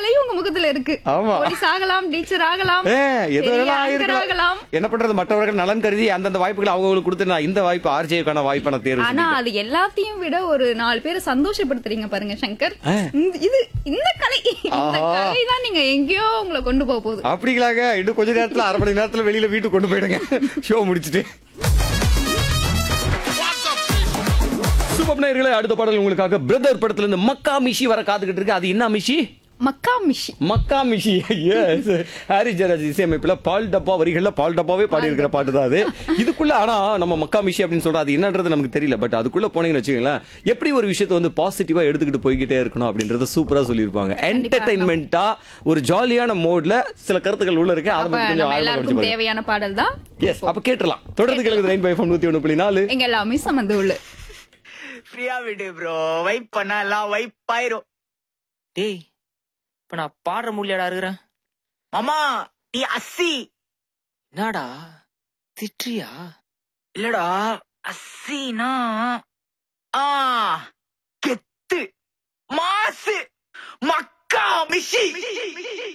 கலையும் உங்க முகத்துல இருக்கு ஆமா. போலீஸ் ஆகலாம் டீச்சர் ஆகலாம் ஏ, எது பெரிய வேணா anchor ஆயிருக்கலாம். ஆகலாம் என்ன பண்றது மற்றவர்கள் நலன் கருதி அந்தந்த வாய்ப்புகளை அவங்களுக்கு கொடுத்து நான் இந்த வாய்ப்பு ஆர்ஜேக்கான வாய்ப்பை நான் தேர்வு ஆனா செஞ்சுட்டேன். அது எல்லாத்தையும் விட ஒரு நாலு பேரை சந்தோஷப்படுத்துறீங்க பாருங்க சங்கர் ஆ. இந்த- இது இந்த கலை இந்த ஆஹா. கலை தான் நீங்க எங்கேயோ உங்களை கொண்டு போக போகுது அப்படிங்களாங்க இன்னும் கொஞ்ச நேரத்துல அரை மணி நேரத்துல வெளியில வீட்டுக்கு கொண்டு போயிடுங்க ஷோ முடிச்சிட்டு சூப்பர் நேயர்களே அடுத்த பாடல் உங்களுக்காக பிரதர் படத்துல இருந்து மக்கா மிஷி வர காத்துக்கிட்டு இருக்கு அது என்ன மிஷி மக்கா மிஷி மக்கா மிஷி எஸ் ஹாரி ஜெராஜ் இசையமைப்புல பால் டப்பா வரிகள்ல பால் டப்பாவே பாடி இருக்கிற பாட்டு தான் அது இதுக்குள்ள ஆனா நம்ம மக்கா மிஷி அப்படின்னு சொல்றோம் அது என்னன்றது நமக்கு தெரியல பட் அதுக்குள்ள போனீங்கன்னு வச்சுக்கோங்களேன் எப்படி ஒரு விஷயத்தை வந்து பாசிட்டிவா எடுத்துக்கிட்டு போய்கிட்டே இருக்கணும் அப்படின்றத சூப்பரா சொல்லியிருப்பாங்க என்டர்டைன்மெண்டா ஒரு ஜாலியான மோட்ல சில கருத்துக்கள் உள்ள இருக்கு அதை அப்ப பத்தி கொஞ்சம் நம்ம ஆழமா எல்லாருக்கும் படிச்சு தேவையான பாடல் தான் எஸ் அப்ப கேட்டுலாம் தொடர்ந்து கிழக்கு நைன் பை ஃபோன் நூத்தி ஒண்ணு புள்ளி நாலு எங்க எல்லாமே சமந்து உள்ள ஃப்ரீயா விடு ப்ரோ வைப் பண்ணா எல்லாம் வைப் ஆயிரும் டேய் இப்ப நான் பாடுற முடியாடா இருக்கிறேன் மாமா நீ அஸ்ஸி என்னடா திட்றியா இல்லடா அஸ்ஸினா ஆ கெத்து மாசு மக்கா மிஷி